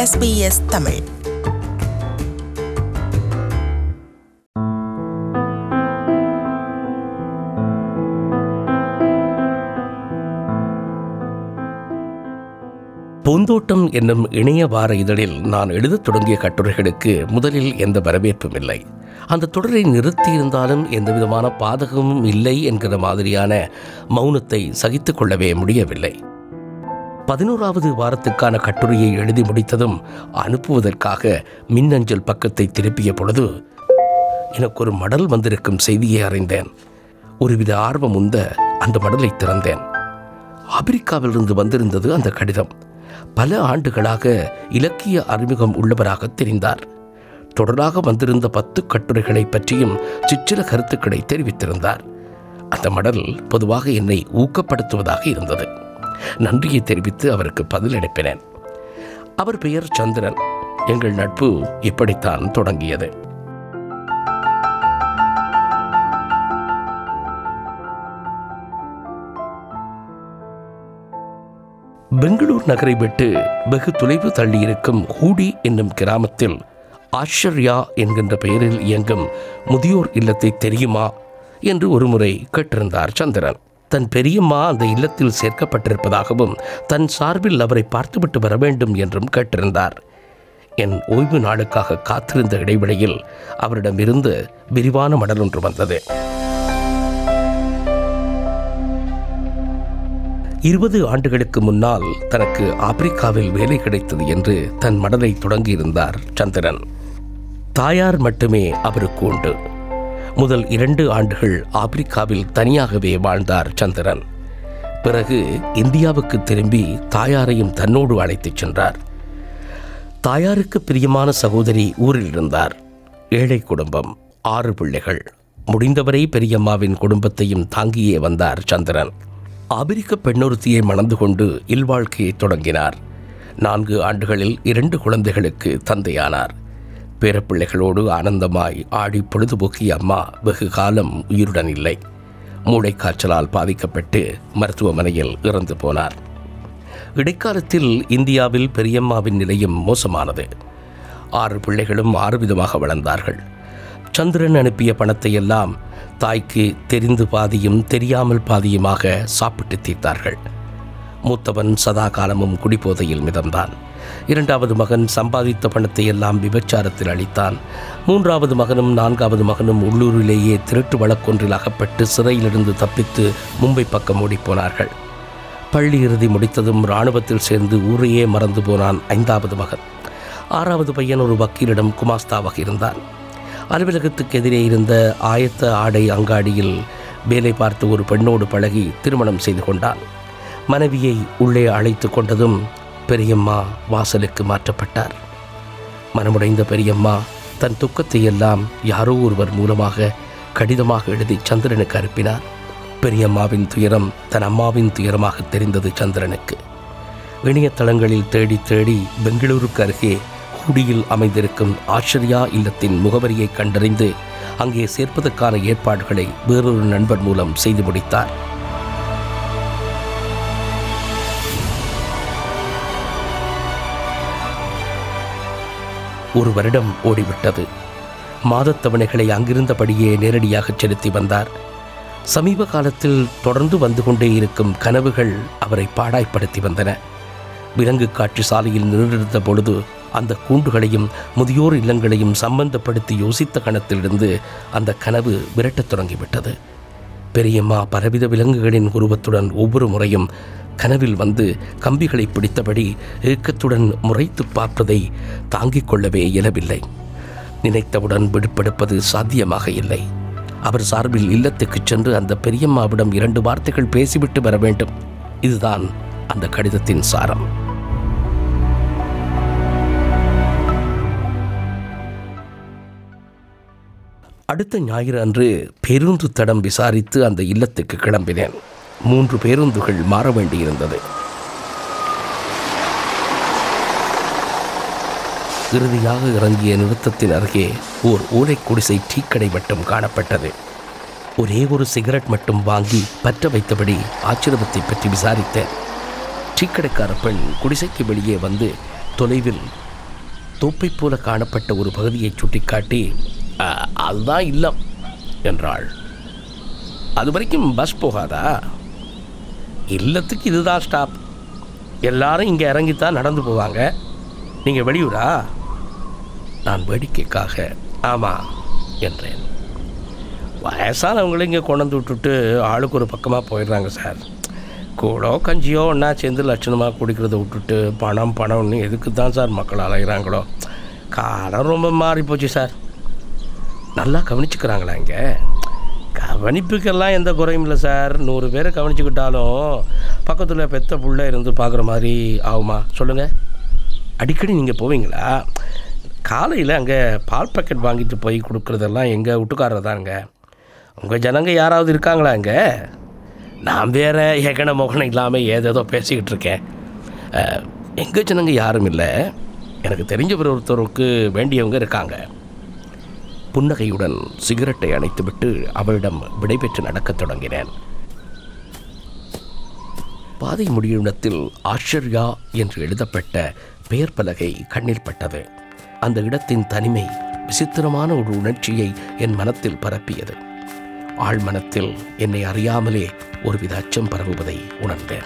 SBS Tamil பூந்தோட்டம் என்னும் இணைய வார இதழில் நான் எழுதத் தொடங்கிய கட்டுரைகளுக்கு முதலில் எந்த வரவேற்பும் இல்லை அந்த தொடரை நிறுத்தியிருந்தாலும் எந்தவிதமான பாதகமும் இல்லை என்கிற மாதிரியான மௌனத்தை சகித்துக் கொள்ளவே முடியவில்லை பதினோராவது வாரத்துக்கான கட்டுரையை எழுதி முடித்ததும் அனுப்புவதற்காக மின்னஞ்சல் பக்கத்தை திருப்பிய பொழுது எனக்கு ஒரு மடல் வந்திருக்கும் செய்தியை அறிந்தேன் ஒருவித ஆர்வம் உந்த அந்த மடலை திறந்தேன் ஆப்பிரிக்காவிலிருந்து வந்திருந்தது அந்த கடிதம் பல ஆண்டுகளாக இலக்கிய அறிமுகம் உள்ளவராக தெரிந்தார் தொடராக வந்திருந்த பத்து கட்டுரைகளை பற்றியும் சிற்சில கருத்துக்களை தெரிவித்திருந்தார் அந்த மடல் பொதுவாக என்னை ஊக்கப்படுத்துவதாக இருந்தது நன்றியை தெரிவித்து அவருக்கு பதில் அனுப்பினேன் அவர் பெயர் சந்திரன் எங்கள் நட்பு இப்படித்தான் தொடங்கியது பெங்களூர் நகரை விட்டு வெகு தொலைவு தள்ளியிருக்கும் ஹூடி என்னும் கிராமத்தில் ஆச்சர்யா என்கின்ற பெயரில் இயங்கும் முதியோர் இல்லத்தை தெரியுமா என்று ஒருமுறை கேட்டிருந்தார் சந்திரன் தன் பெரியம்மா அந்த இல்லத்தில் சேர்க்கப்பட்டிருப்பதாகவும் தன் சார்பில் அவரை பார்த்துவிட்டு வர வேண்டும் என்றும் கேட்டிருந்தார் என் ஓய்வு நாளுக்காக காத்திருந்த இடைவெளியில் அவரிடமிருந்து விரிவான மடல் ஒன்று வந்தது இருபது ஆண்டுகளுக்கு முன்னால் தனக்கு ஆப்பிரிக்காவில் வேலை கிடைத்தது என்று தன் மடலை தொடங்கியிருந்தார் சந்திரன் தாயார் மட்டுமே அவருக்கு உண்டு முதல் இரண்டு ஆண்டுகள் ஆப்பிரிக்காவில் தனியாகவே வாழ்ந்தார் சந்திரன் பிறகு இந்தியாவுக்கு திரும்பி தாயாரையும் தன்னோடு அழைத்துச் சென்றார் தாயாருக்கு பிரியமான சகோதரி ஊரில் இருந்தார் ஏழை குடும்பம் ஆறு பிள்ளைகள் முடிந்தவரை பெரியம்மாவின் குடும்பத்தையும் தாங்கியே வந்தார் சந்திரன் ஆபிரிக்க பெண்ணொருத்தியை மணந்து கொண்டு இல்வாழ்க்கையை தொடங்கினார் நான்கு ஆண்டுகளில் இரண்டு குழந்தைகளுக்கு தந்தையானார் பேரப்பிள்ளைகளோடு ஆனந்தமாய் ஆடி பொழுதுபோக்கிய அம்மா வெகு காலம் உயிருடன் இல்லை மூளைக்காய்ச்சலால் பாதிக்கப்பட்டு மருத்துவமனையில் இறந்து போனார் இடைக்காலத்தில் இந்தியாவில் பெரியம்மாவின் நிலையும் மோசமானது ஆறு பிள்ளைகளும் ஆறு விதமாக வளர்ந்தார்கள் சந்திரன் அனுப்பிய பணத்தை எல்லாம் தாய்க்கு தெரிந்து பாதியும் தெரியாமல் பாதியுமாக சாப்பிட்டு தீர்த்தார்கள் மூத்தவன் சதா காலமும் குடிபோதையில் மிதந்தான் இரண்டாவது மகன் சம்பாதித்த பணத்தை எல்லாம் விபச்சாரத்தில் அளித்தான் மூன்றாவது மகனும் நான்காவது மகனும் உள்ளூரிலேயே திருட்டு வழக்கொன்றில் அகப்பட்டு சிறையிலிருந்து தப்பித்து மும்பை பக்கம் ஓடிப்போனார்கள் பள்ளி இறுதி முடித்ததும் இராணுவத்தில் சேர்ந்து ஊரையே மறந்து போனான் ஐந்தாவது மகன் ஆறாவது பையன் ஒரு வக்கீலிடம் குமாஸ்தாவாக இருந்தான் அலுவலகத்துக்கு எதிரே இருந்த ஆயத்த ஆடை அங்காடியில் வேலை பார்த்து ஒரு பெண்ணோடு பழகி திருமணம் செய்து கொண்டான் மனைவியை உள்ளே அழைத்து கொண்டதும் பெரியம்மா வாசலுக்கு மாற்றப்பட்டார் மனமுடைந்த பெரியம்மா தன் துக்கத்தை எல்லாம் யாரோ ஒருவர் மூலமாக கடிதமாக எழுதி சந்திரனுக்கு அனுப்பினார் பெரியம்மாவின் துயரம் தன் அம்மாவின் துயரமாக தெரிந்தது சந்திரனுக்கு இணையதளங்களில் தேடி தேடி பெங்களூருக்கு அருகே குடியில் அமைந்திருக்கும் ஆச்சரியா இல்லத்தின் முகவரியை கண்டறிந்து அங்கே சேர்ப்பதற்கான ஏற்பாடுகளை வேறொரு நண்பர் மூலம் செய்து முடித்தார் ஒரு வருடம் ஓடிவிட்டது மாதத்தவணைகளை அங்கிருந்தபடியே நேரடியாக செலுத்தி வந்தார் சமீப காலத்தில் தொடர்ந்து வந்து கொண்டே இருக்கும் கனவுகள் அவரை பாடாய்ப்படுத்தி வந்தன விலங்கு காட்சி சாலையில் நின்றிருந்த பொழுது அந்த கூண்டுகளையும் முதியோர் இல்லங்களையும் சம்பந்தப்படுத்தி யோசித்த கணத்திலிருந்து அந்த கனவு விரட்டத் தொடங்கிவிட்டது பெரியம்மா பலவித விலங்குகளின் உருவத்துடன் ஒவ்வொரு முறையும் கனவில் வந்து கம்பிகளை பிடித்தபடி ஏக்கத்துடன் முறைத்து பார்ப்பதை தாங்கிக் கொள்ளவே இயலவில்லை நினைத்தவுடன் விடுப்பெடுப்பது சாத்தியமாக இல்லை அவர் சார்பில் இல்லத்துக்கு சென்று அந்த பெரியம்மாவிடம் இரண்டு வார்த்தைகள் பேசிவிட்டு வர வேண்டும் இதுதான் அந்த கடிதத்தின் சாரம் அடுத்த ஞாயிறு அன்று பேருந்து தடம் விசாரித்து அந்த இல்லத்துக்கு கிளம்பினேன் மூன்று பேருந்துகள் மாற வேண்டியிருந்தது இறுதியாக இறங்கிய நிறுத்தத்தின் அருகே ஓர் ஓலை குடிசை டீக்கடை மட்டும் காணப்பட்டது ஒரே ஒரு சிகரெட் மட்டும் வாங்கி பற்ற வைத்தபடி ஆச்சிரமத்தை பற்றி விசாரித்தேன் டீக்கடைக்கார பெண் குடிசைக்கு வெளியே வந்து தொலைவில் தோப்பைப் போல காணப்பட்ட ஒரு பகுதியை சுட்டிக்காட்டி "அ, அதுதான் இல்லம் என்றாள் அது வரைக்கும் பஸ் போகாதா இல்லத்துக்கு இதுதான் ஸ்டாப் எல்லாரும் இங்கே இறங்கித்தான் நடந்து போவாங்க நீங்கள் வெளியூரா நான் வேடிக்கைக்காக ஆமாம் என்றேன் வயசானவங்களும் இங்கே கொண்டு வந்து விட்டுட்டு ஆளுக்கு ஒரு பக்கமாக போயிடுறாங்க சார் கூடோ கஞ்சியோ ஒன்றா சேர்ந்து லட்சணமாக குடிக்கிறத விட்டுட்டு பணம் பணம்னு எதுக்கு தான் சார் மக்கள் அலைகிறாங்களோ காலம் ரொம்ப மாறி போச்சு சார் நல்லா கவனிச்சுக்கிறாங்களா இங்கே கவனிப்புக்கெல்லாம் எந்த குறையும் இல்லை சார் நூறு பேரை கவனிச்சுக்கிட்டாலும் பக்கத்தில் பெத்த புள்ள இருந்து பார்க்குற மாதிரி ஆகுமா சொல்லுங்கள் அடிக்கடி நீங்கள் போவீங்களா காலையில் அங்கே பால் பாக்கெட் வாங்கிட்டு போய் கொடுக்குறதெல்லாம் எங்கள் வீட்டுக்காரர் தானுங்க உங்கள் ஜனங்க யாராவது இருக்காங்களா இங்கே நான் வேற எகன முகனம் இல்லாமல் ஏதேதோ பேசிக்கிட்டு இருக்கேன் எங்கள் ஜனங்க யாரும் இல்லை எனக்கு தெரிஞ்சவர் ஒருத்தருக்கு வேண்டியவங்க இருக்காங்க புன்னகையுடன் சிகரெட்டை அணைத்துவிட்டு அவளிடம் விடைபெற்று நடக்கத் தொடங்கினேன் பாதை முடியுடத்தில் ஆச்சர்யா என்று எழுதப்பட்ட பெயர் பலகை கண்ணில் பட்டது அந்த இடத்தின் தனிமை விசித்திரமான ஒரு உணர்ச்சியை என் மனத்தில் பரப்பியது ஆழ்மனத்தில் என்னை அறியாமலே ஒருவித அச்சம் பரவுவதை உணர்ந்தேன்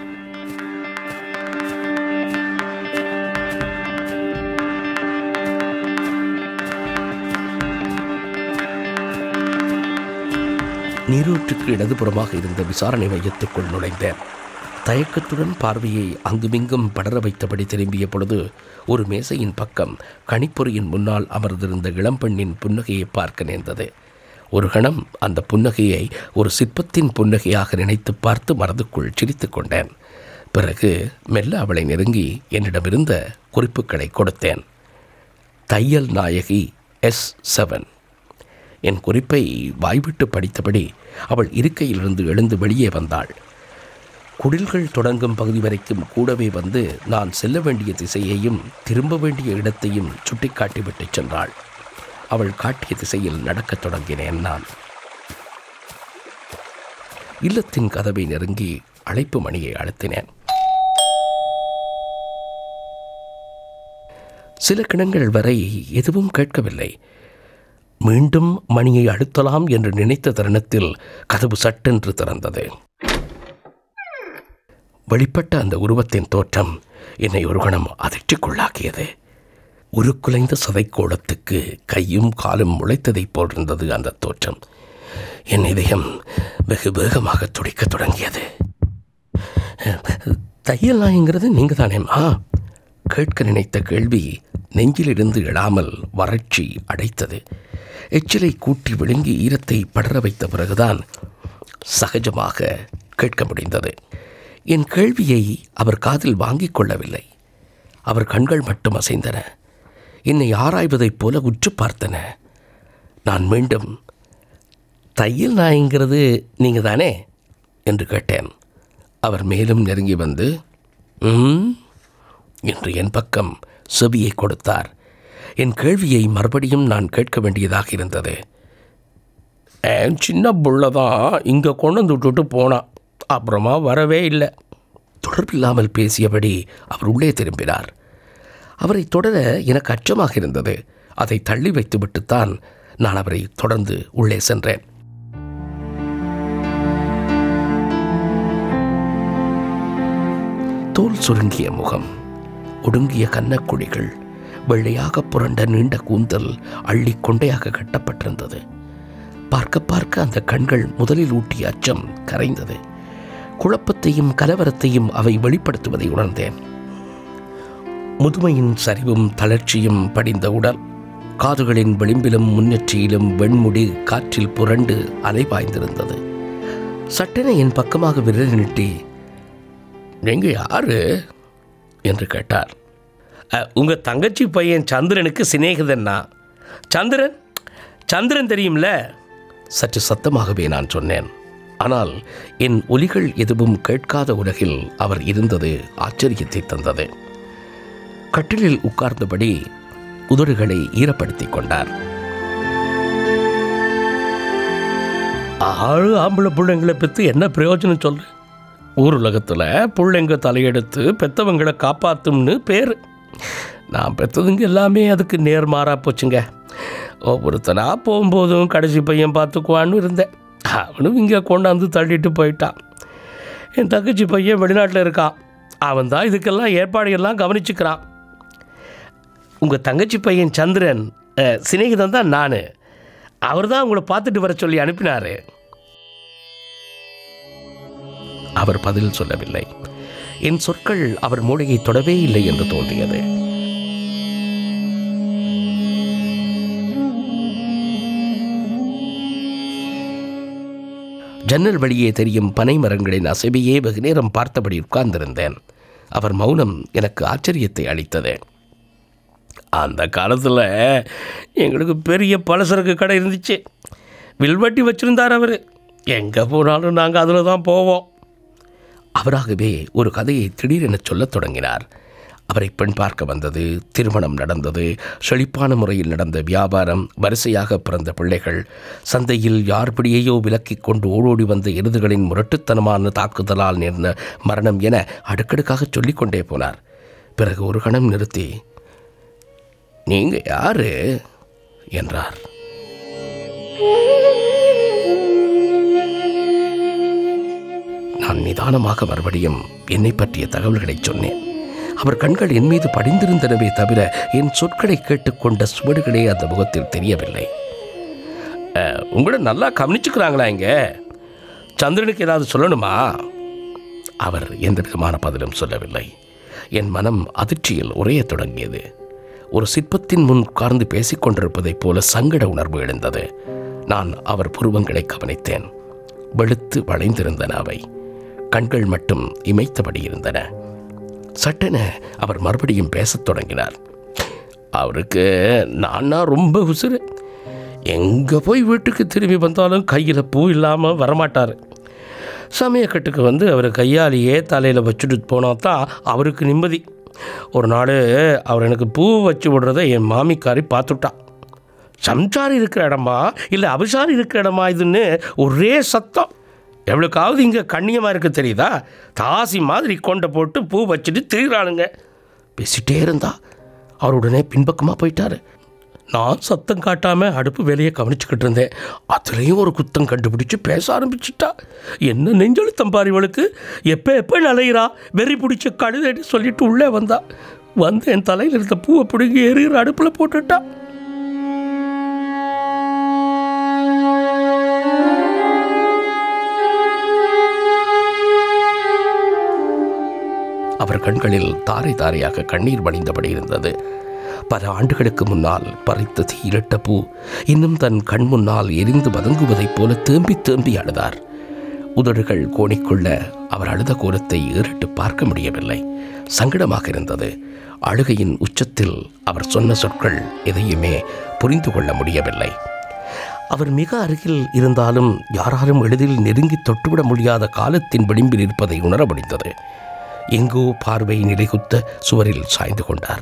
நீரூற்றுக்கு இடதுபுறமாக இருந்த விசாரணை மையத்துக்குள் நுழைந்தேன் தயக்கத்துடன் பார்வையை அங்குமிங்கும் படர வைத்தபடி திரும்பிய பொழுது ஒரு மேசையின் பக்கம் கணிப்பொறியின் முன்னால் அமர்ந்திருந்த இளம்பெண்ணின் புன்னகையை பார்க்க நேர்ந்தது ஒரு கணம் அந்த புன்னகையை ஒரு சிற்பத்தின் புன்னகையாக நினைத்து பார்த்து மனதுக்குள் சிரித்துக் கொண்டேன் பிறகு மெல்ல அவளை நெருங்கி என்னிடமிருந்த குறிப்புகளை கொடுத்தேன் தையல் நாயகி எஸ் செவன் என் குறிப்பை வாய்விட்டு படித்தபடி அவள் இருக்கையிலிருந்து எழுந்து வெளியே வந்தாள் குடில்கள் தொடங்கும் பகுதி வரைக்கும் கூடவே வந்து நான் செல்ல வேண்டிய திசையையும் திரும்ப வேண்டிய இடத்தையும் சுட்டிக்காட்டிவிட்டு சென்றாள் அவள் காட்டிய திசையில் நடக்கத் தொடங்கினேன் நான் இல்லத்தின் கதவை நெருங்கி அழைப்பு மணியை அழுத்தினேன் சில கிணங்கள் வரை எதுவும் கேட்கவில்லை மீண்டும் மணியை அழுத்தலாம் என்று நினைத்த தருணத்தில் கதவு சட்டென்று திறந்தது வெளிப்பட்ட அந்த உருவத்தின் தோற்றம் என்னை ஒரு கணம் அதிர்ச்சிக்குள்ளாக்கியது உருக்குலைந்த சதைக்கோளத்துக்கு கையும் காலும் முளைத்ததைப் போன்றிருந்தது அந்த தோற்றம் என் இதயம் வெகு வேகமாக துடிக்கத் தொடங்கியது தையல் நாயங்கிறது நீங்கள் தானேம்மா கேட்க நினைத்த கேள்வி நெஞ்சிலிருந்து எழாமல் வறட்சி அடைத்தது எச்சிலை கூட்டி விழுங்கி ஈரத்தை படர வைத்த பிறகுதான் சகஜமாக கேட்க முடிந்தது என் கேள்வியை அவர் காதில் வாங்கிக் கொள்ளவில்லை அவர் கண்கள் மட்டும் அசைந்தன என்னை ஆராய்வதைப் போல உற்று பார்த்தன நான் மீண்டும் தையல் நாய்ங்கிறது நீங்கள் தானே என்று கேட்டேன் அவர் மேலும் நெருங்கி வந்து ம் என்று என் பக்கம் செவியை கொடுத்தார் என் கேள்வியை மறுபடியும் நான் கேட்க வேண்டியதாக இருந்தது என் சின்ன புள்ள தான் இங்கே கொண்டு வந்து விட்டுட்டு போனான் அப்புறமா வரவே இல்லை தொடர்பில்லாமல் பேசியபடி அவர் உள்ளே திரும்பினார் அவரை தொடர எனக்கு அச்சமாக இருந்தது அதை தள்ளி வைத்துவிட்டுத்தான் நான் அவரை தொடர்ந்து உள்ளே சென்றேன் தோல் சுருங்கிய முகம் ஒடுங்கிய கன்னக்குழிகள் வெள்ளையாக புரண்ட நீண்ட கூந்தல் அள்ளி கொண்டையாக கட்டப்பட்டிருந்தது பார்க்க பார்க்க அந்த கண்கள் முதலில் ஊட்டிய அச்சம் கரைந்தது குழப்பத்தையும் கலவரத்தையும் அவை வெளிப்படுத்துவதை உணர்ந்தேன் முதுமையின் சரிவும் தளர்ச்சியும் படிந்த உடல் காதுகளின் விளிம்பிலும் முன்னெற்றியிலும் வெண்முடி காற்றில் புரண்டு அலைபாய்ந்திருந்தது சட்டென என் பக்கமாக விரல் நீட்டி நீங்க யாரு என்று கேட்டார் "அ, உங்க தங்கச்சி பையன் சந்திரனுக்கு சிநேகிதன்னா சந்திரன் சந்திரன் தெரியும்ல சற்று சத்தமாகவே நான் சொன்னேன் ஆனால் என் ஒலிகள் எதுவும் கேட்காத உலகில் அவர் இருந்தது ஆச்சரியத்தை தந்தது கட்டிலில் உட்கார்ந்தபடி உதடுகளை ஈரப்படுத்திக் கொண்டார் ஆளு ஆம்பளை பிள்ளைங்களை பற்றி என்ன பிரயோஜனம் சொல்லு ஊர் உலகத்தில் பிள்ளைங்க தலையெடுத்து பெத்தவங்களை காப்பாத்தும்னு பேர் நான் பெற்றதுங்க எல்லாமே அதுக்கு நேர்மாறாக போச்சுங்க ஒவ்வொருத்தனாக போகும்போதும் கடைசி பையன் பார்த்துக்குவான்னு இருந்தேன் அவனும் இங்கே கொண்டாந்து தள்ளிட்டு போயிட்டான் என் தங்கச்சி பையன் வெளிநாட்டில் இருக்கான் அவன் தான் இதுக்கெல்லாம் ஏற்பாடுகள்லாம் கவனிச்சுக்கிறான் உங்கள் தங்கச்சி பையன் சந்திரன் அஹ், சிநேகிதன் தான் நான் அவர் தான் உங்களை பார்த்துட்டு வர சொல்லி அனுப்பினார் அவர் பதில் சொல்லவில்லை என் சொற்கள் அவர் மூளையை தொடவே இல்லை என்று தோன்றியது ஜன்னல் வழியே தெரியும் பனை மரங்களின் அசைவையே வெகு நேரம் பார்த்தபடி உட்கார்ந்திருந்தேன் அவர் மௌனம் எனக்கு ஆச்சரியத்தை அளித்தது அந்த காலத்தில் எங்களுக்கு பெரிய பலசரக்கு கடை இருந்துச்சு வில்வட்டி வச்சுருந்தார் அவர் எங்கே போனாலும் நாங்கள் அதில் தான் போவோம் அவராகவே ஒரு கதையை திடீரென சொல்லத் தொடங்கினார் அவரை பெண் பார்க்க வந்தது திருமணம் நடந்தது செழிப்பான முறையில் நடந்த வியாபாரம் வரிசையாக பிறந்த பிள்ளைகள் சந்தையில் யார் பிடியையோ விலக்கிக் கொண்டு ஓடோடி வந்த எருதுகளின் முரட்டுத்தனமான தாக்குதலால் நேர்ந்த மரணம் என அடுக்கடுக்காக சொல்லிக்கொண்டே போனார் பிறகு ஒரு கணம் நிறுத்தி நீங்க யாரு என்றார் நான் நிதானமாக மறுபடியும் என்னை பற்றிய தகவல்களை சொன்னேன் அவர் கண்கள் என் மீது படிந்திருந்தனவே தவிர என் சொற்களை கேட்டுக்கொண்ட சுவடுகளே அந்த முகத்தில் தெரியவில்லை அஹ், உங்களை நல்லா கவனிச்சுக்கிறாங்களா இங்க சந்திரனுக்கு ஏதாவது சொல்லணுமா அவர் எந்த விதமான பதிலும் சொல்லவில்லை என் மனம் அதிர்ச்சியில் உறையத் தொடங்கியது ஒரு சிற்பத்தின் முன் உட்கார்ந்து பேசிக் கொண்டிருப்பதைப் போல சங்கட உணர்வு எழுந்தது நான் அவர் புருவங்களை கவனித்தேன் வெளுத்து வளைந்திருந்தன அவை கண்கள் மட்டும் இமைத்தபடி இருந்தன சட்டென அவர் மறுபடியும் பேசத் தொடங்கினார் அவருக்கு நான்னா ரொம்ப உசுறு எங்கே போய் வீட்டுக்கு திரும்பி வந்தாலும் கையில் பூ இல்லாமல் வரமாட்டார் சமயக்கட்டுக்கு வந்து அவர் கையாலேயே தலையில் வச்சுட்டு போனா தான் அவருக்கு நிம்மதி ஒரு நாள் அவர் எனக்கு பூ வச்சு விடுறதை என் மாமிக்காரி பார்த்துட்டா சம்சாரி இருக்கிற இடமா இல்லை அபிசாரி இருக்கிற இடமா இதுன்னு ஒரே சத்தம் எவ்வளோக்காவது இங்கே கண்ணியமாக இருக்கு தெரியுதா தாசி மாதிரி கொண்டை போட்டு பூ வச்சுட்டு திரிகிறானுங்க பேசிட்டே இருந்தா அவர் உடனே பின்பக்கமாக போயிட்டாரு நான் சத்தம் காட்டாமல் அடுப்பு வேலையை கவனிச்சுக்கிட்டு இருந்தேன் அதுலேயும் ஒரு குத்தம் கண்டுபிடிச்சு பேச ஆரம்பிச்சிட்டா என்ன நெஞ்செழுத்தம் பாரு இவளுக்கு எப்போ எப்போ நலையிறா வெறி பிடிச்ச கழுதடி சொல்லிட்டு உள்ளே வந்தா வந்து என் தலையில் இருந்த பூவை பிடுங்கி எரிகிற அடுப்பில் போட்டுட்டா அவர் கண்களில் தாரை தாரையாக கண்ணீர் வடிந்தபடி இருந்தது பல ஆண்டுகளுக்கு முன்னால் பறித்த தீரட்ட பூ இன்னும் தன் கண் முன்னால் எரிந்து வதங்குவதைப் போல தேம்பி தேம்பி அழுதார் உதடுகள் கோணிக்கொள்ள அவர் அழுத கோலத்தை ஏறிட்டு பார்க்க முடியவில்லை சங்கடமாக இருந்தது அழுகையின் உச்சத்தில் அவர் சொன்ன சொற்கள் எதையுமே புரிந்து கொள்ள முடியவில்லை அவர் மிக அருகில் இருந்தாலும் யாராலும் எளிதில் நெருங்கி தொட்டுவிட முடியாத காலத்தின் விளிம்பில் இருப்பதை உணர முடிந்தது எங்கோ பார்வை நிலைகுத்த சுவரில் சாய்ந்து கொண்டார்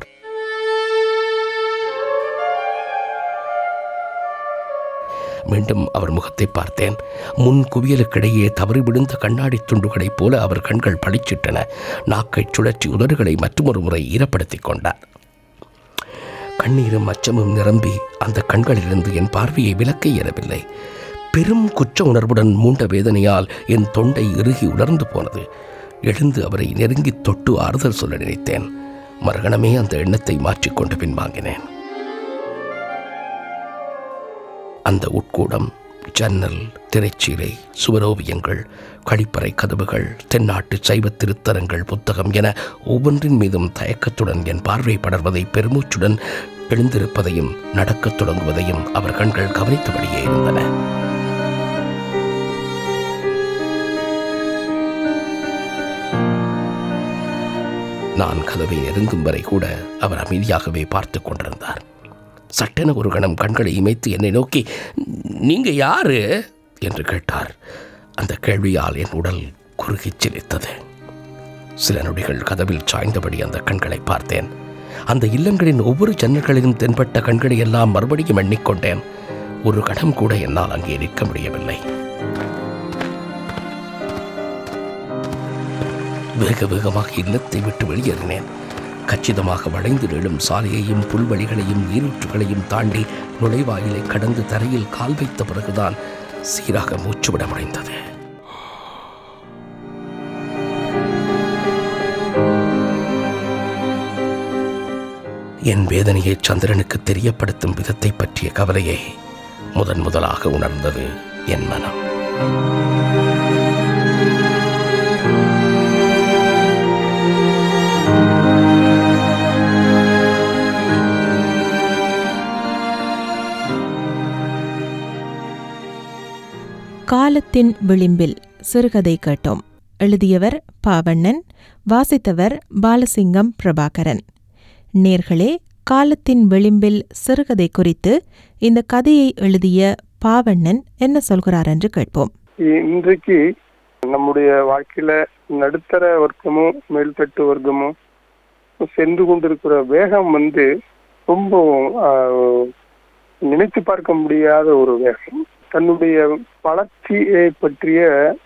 மீண்டும் அவர் முகத்தை பார்த்தேன் முன் குவியலுக்கிடையே தவறி விழுந்த கண்ணாடி துண்டுகளைப் போல அவர் கண்கள் பளிச்சிட்டன நாக்கைச் சுழற்றி உதடுகளை மற்றொரு முறை ஈரப்படுத்திக் கொண்டார் கண்ணீரும் அச்சமும் நிரம்பி அந்த கண்களிலிருந்து என் பார்வையை விலக்க இயலவில்லை பெரும் குற்ற உணர்வுடன் மூண்ட வேதனையால் என் தொண்டை இறுகி உலர்ந்து போனது எழுந்து அவரை நெருங்கி தொட்டு ஆறுதல் சொல்ல நினைத்தேன் மறுகணமே அந்த எண்ணத்தை மாற்றிக்கொண்டு பின்வாங்கினேன் அந்த உட்கூடம் ஜன்னல் திரைச்சீலை சுவரோவியங்கள் கழிப்பறை கதவுகள் தென்னாட்டு சைவ திருத்தரங்கள் புத்தகம் என ஒவ்வொன்றின் மீதும் தயக்கத்துடன் என் பார்வை படர்வதை பெருமூச்சுடன் எழுந்திருப்பதையும் நடக்கத் தொடங்குவதையும் அவர் கண்கள் கவனித்தபடியே இருந்தன நான் கதவை நெருங்கும் வரை கூட அவர் அமைதியாகவே பார்த்து கொண்டிருந்தார் சட்டென ஒரு கணம் கண்களை இமைத்து என்னை நோக்கி நீங்க யாரு என்று கேட்டார் அந்த கேள்வியால் என் உடல் குறுகிச் சிரித்தது சில நொடிகள் கதவில் சாய்ந்தபடி அந்த கண்களை பார்த்தேன் அந்த இல்லங்களின் ஒவ்வொரு ஜன்னல்களிலும் தென்பட்ட கண்களை எல்லாம் மறுபடியும் எண்ணிக்கொண்டேன் ஒரு கணம் கூட என்னால் அங்கே நிற்க முடியவில்லை வேக வேகமாக இல்லத்தை விட்டு வெளியேறினேன் கச்சிதமாக வளைந்து நிழும் சாலையையும் புல்வெளிகளையும் நீரூற்றுகளையும் தாண்டி நுழைவாயிலை கடந்து தரையில் கால் வைத்த பிறகுதான் சீராக மூச்சுவிட முடிந்தது என் வேதனையை சந்திரனுக்கு தெரியப்படுத்தும் விதத்தை பற்றிய கவலையை முதன் முதலாக உணர்ந்தது என் மனம் காலத்தின் விளிம்பில் சிறுகதை கேட்டோம் எழுதியவர் பாவண்ணன் வாசித்தவர் பாலசிங்கம் பிரபாகரன் நேர்களே காலத்தின் விளிம்பில் சிறுகதை குறித்து இந்த கதையை எழுதிய பாவண்ணன் என்ன சொல்கிறார் என்று கேட்போம் இன்றைக்கு நம்முடைய வாழ்க்கையில நடுத்தர வர்க்கமும் மேல்தட்டு வர்க்கமும் சென்று கொண்டிருக்கிற வேகம் வந்து ரொம்ப ஆஹ், நினைத்து பார்க்க முடியாத ஒரு வேகம் தன்னுடைய வளர்ச்சியை பற்றிய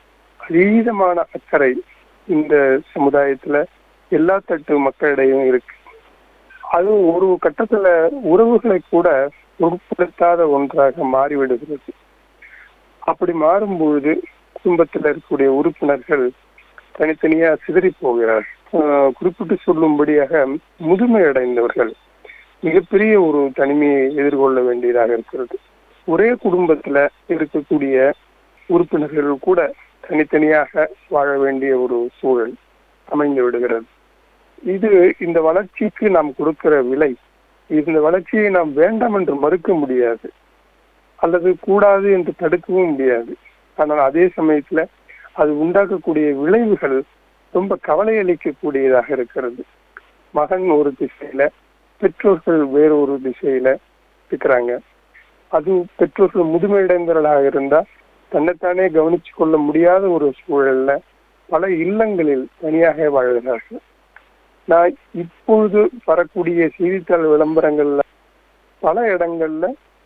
அதீதமான அக்கறை இந்த சமுதாயத்துல எல்லா தட்டு மக்களிடையும் இருக்கு அதுவும் ஒரு கட்டத்துல உறவுகளை கூட பொருட்படுத்தாத ஒன்றாக மாறிவிடுகிறது அப்படி மாறும்பொழுது குடும்பத்தில் இருக்கக்கூடிய உறுப்பினர்கள் தனித்தனியா சிதறி போகிறார் ஆஹ் குறிப்பிட்டு சொல்லும்படியாக முதுமை அடைந்தவர்கள் மிகப்பெரிய ஒரு தனிமையை எதிர்கொள்ள வேண்டியதாக இருக்கிறது ஒரே குடும்பத்துல இருக்கக்கூடிய உறுப்பினர்கள் கூட தனித்தனியாக வாழ வேண்டிய ஒரு சூழல் அமைந்து விடுகிறது இது இந்த வளர்ச்சிக்கு நாம் கொடுக்கிற விலை இந்த வளர்ச்சியை நாம் வேண்டாம் என்று மறுக்க முடியாது அல்லது கூடாது என்று தடுக்கவும் முடியாது ஆனால் அதே சமயத்துல அது உண்டாக்கக்கூடிய விளைவுகள் ரொம்ப கவலை அளிக்கக்கூடியதாக இருக்கிறது மகன் ஒரு திசையில பெற்றோர்கள் வேறொரு திசையில இருக்கிறாங்க அது பெற்றோர்கள் முதுமையடைந்தவர்களாக இருந்தா தன்னைத்தானே கவனிச்சு கொள்ள முடியாத ஒரு சூழல்ல பல இல்லங்களில் தனியாக வாழ்கிறார்கள் நான் இப்பொழுது வரக்கூடிய செய்தித்தாள் விளம்பரங்கள்ல பல இடங்கள்ல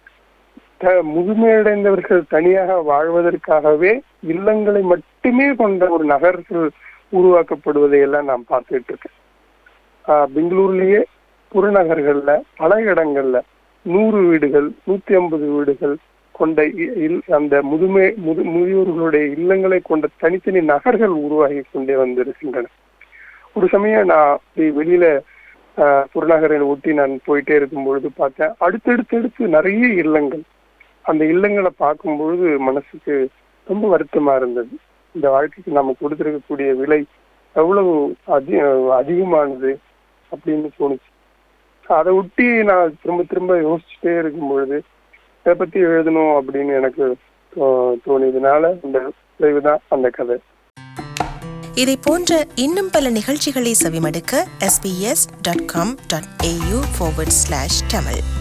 த- முதுமையடைந்தவர்கள் தனியாக வாழ்வதற்காகவே இல்லங்களை மட்டுமே கொண்ட ஒரு நகர்கள் உருவாக்கப்படுவதை எல்லாம் நான் பார்த்துட்டு இருக்கேன் ஆஹ் பெங்களூர்லயே புறநகர்கள்ல பல இடங்கள்ல நூறு வீடுகள் நூத்தி ஐம்பது வீடுகள் கொண்ட இ- இல்- அந்த முதுமை முது முதியோர்களுடைய இல்லங்களை கொண்ட தனித்தனி நகர்கள் உருவாகி கொண்டே வந்திருக்கின்றன ஒரு சமயம் நான் அப்படி வெளியில ஆஹ், புறநகரை ஒட்டி நான் போயிட்டே இருக்கும் பொழுது பார்த்தேன் அடுத்தடுத்தடுத்து நிறைய இல்லங்கள் அந்த இல்லங்களை பார்க்கும் பொழுது மனசுக்கு ரொம்ப வருத்தமா இருந்தது இந்த வாழ்க்கைக்கு நம்ம கொடுத்திருக்கக்கூடிய விலை எவ்வளவு அதி அதிகமானது அப்படின்னு தோணுச்சு அதை ஒட்டி நான் திரும்ப திரும்ப யோசிச்சுட்டே இருக்கும் பொழுது இதை பத்தி எழுதணும் அப்படின்னு எனக்கு தோ- தோணியதுனால அந்த விளைவு தான் அந்த கதை இதை போன்ற இன்னும் பல நிகழ்ச்சிகளை செவிமடுக்க sbs.com.au forward slash tamil